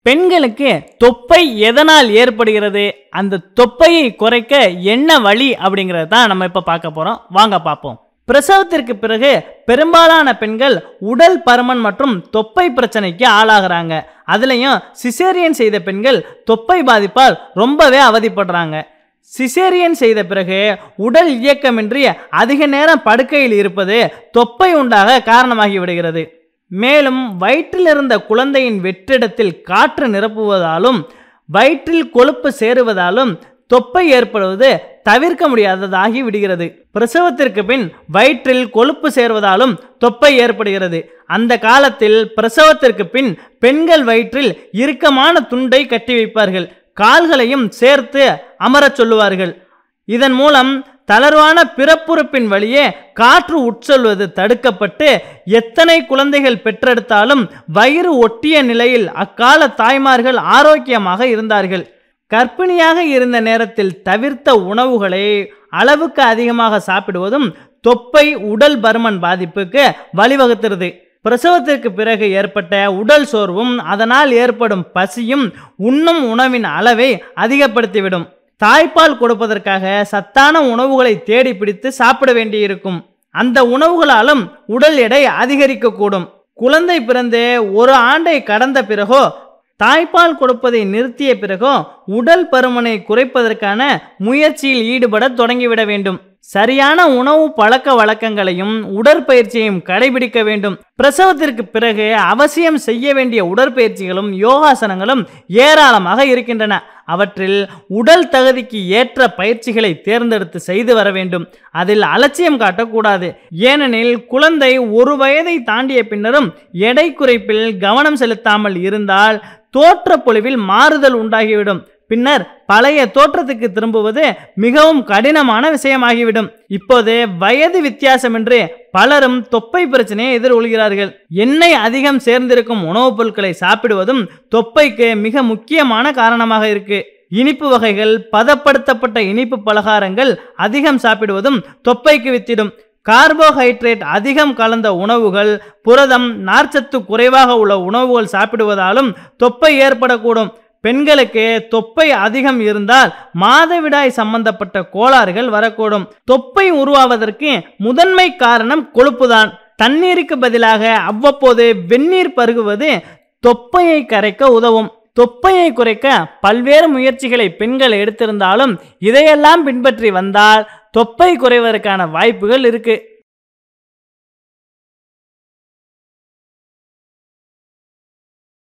பெண்களுக்கு தொப்பை எதனால் ஏற்படுகிறது அந்த தொப்பையை குறைக்க என்ன வழி அப்படிங்கறத தான் நம்ம இப்ப பார்க்க போறோம் வாங்க பார்ப்போம் பிரசவத்திற்கு பிறகு பெரும்பாலான பெண்கள் உடல் பருமன் மற்றும் தொப்பை பிரச்சனைக்கு ஆளாகிறாங்க அதுலயும் சிசேரியன் செய்த பெண்கள் தொப்பை பாதிப்பால் ரொம்பவே அவதிப்படுறாங்க சிசேரியன் செய்த பிறகு உடல் இயக்கமின்றி அதிக நேரம் படுக்கையில் இருப்பது தொப்பை உண்டாக காரணமாகி விடுகிறது மேலும் வயிற்றில் இருந்த குழந்தையின் வெற்றிடத்தில் காற்று நிரப்புவதாலும் வயிற்றில் கொழுப்பு சேருவதாலும் தொப்பை ஏற்படுவது தவிர்க்க முடியாததாகி விடுகிறது பிரசவத்திற்கு பின் வயிற்றில் கொழுப்பு சேர்வதாலும் தொப்பை ஏற்படுகிறது அந்த காலத்தில் பிரசவத்திற்கு பின் பெண்கள் வயிற்றில் இறுக்கமான துண்டை கட்டி வைப்பார்கள் கால்களையும் சேர்த்து அமரச் சொல்லுவார்கள் இதன் மூலம் தளர்வான பிறப்புறுப்பின் வழியே காற்று உட்சொல்வது தடுக்கப்பட்டு எத்தனை குழந்தைகள் பெற்றெடுத்தாலும் வயிறு ஒட்டிய நிலையில் அக்கால தாய்மார்கள் ஆரோக்கியமாக இருந்தார்கள் கர்ப்பிணியாக இருந்த நேரத்தில் தவிர்த்த உணவுகளை அளவுக்கு அதிகமாக சாப்பிடுவதும் தொப்பை உடல் பருமன் பாதிப்புக்கு வழிவகுக்கிறது பிரசவத்திற்கு பிறகு ஏற்பட்ட உடல் சோர்வும் அதனால் ஏற்படும் பசியும் உண்ணும் உணவின் அளவை அதிகப்படுத்திவிடும் தாய்ப்பால் கொடுப்பதற்காக சத்தான உணவுகளை தேடி பிடித்து சாப்பிட வேண்டியிருக்கும் அந்த உணவுகளாலும் உடல் எடை அதிகரிக்கக்கூடும் குழந்தை பிறந்து ஒரு ஆண்டை கடந்த பிறகோ தாய்ப்பால் கொடுப்பதை நிறுத்திய பிறகோ உடல் பருமனை குறைப்பதற்கான முயற்சியில் ஈடுபட தொடங்கிவிட வேண்டும் சரியான உணவு பழக்க வழக்கங்களையும் உடற்பயிற்சியையும் கடைபிடிக்க வேண்டும் பிரசவத்திற்கு பிறகு அவசியம் செய்ய வேண்டிய உடற்பயிற்சிகளும் யோகாசனங்களும் ஏராளமாக இருக்கின்றன அவற்றில் உடல் தகுதிக்கு ஏற்ற பயிற்சிகளை தேர்ந்தெடுத்து செய்து வர வேண்டும் அதில் அலட்சியம் காட்டக்கூடாது ஏனெனில் குழந்தை ஒரு வயதை தாண்டிய பின்னரும் எடை குறைப்பில் கவனம் செலுத்தாமல் இருந்தால் தோற்ற பொலிவில் மாறுதல் உண்டாகிவிடும் பின்னர் பழைய தோற்றத்துக்கு திரும்புவது மிகவும் கடினமான விஷயமாகிவிடும் இப்போது வயது வித்தியாசமின்றி பலரும் தொப்பை பிரச்சனையை எதிர்கொள்கிறார்கள் எண்ணெய் அதிகம் சேர்ந்திருக்கும் உணவுப் பொருட்களை சாப்பிடுவதும் தொப்பைக்கு மிக முக்கியமான காரணமாக இருக்கு இனிப்பு வகைகள் பதப்படுத்தப்பட்ட இனிப்பு பலகாரங்கள் அதிகம் சாப்பிடுவதும் தொப்பைக்கு வித்திடும் கார்போஹைட்ரேட் அதிகம் கலந்த உணவுகள் புரதம் நார்ச்சத்து குறைவாக உள்ள உணவுகள் சாப்பிடுவதாலும் தொப்பை ஏற்படக்கூடும் பெண்களுக்கு தொப்பை அதிகம் இருந்தால் மாதவிடாய் சம்பந்தப்பட்ட கோளாறுகள் வரக்கூடும் தொப்பை உருவாவதற்கு முதன்மை காரணம் கொழுப்புதான் தண்ணீருக்கு பதிலாக அவ்வப்போது வெந்நீர் பருகுவது தொப்பையை கரைக்க உதவும் தொப்பையை குறைக்க பல்வேறு முயற்சிகளை பெண்கள் எடுத்திருந்தாலும் இதையெல்லாம் பின்பற்றி வந்தால் தொப்பை குறைவதற்கான வாய்ப்புகள் இருக்கு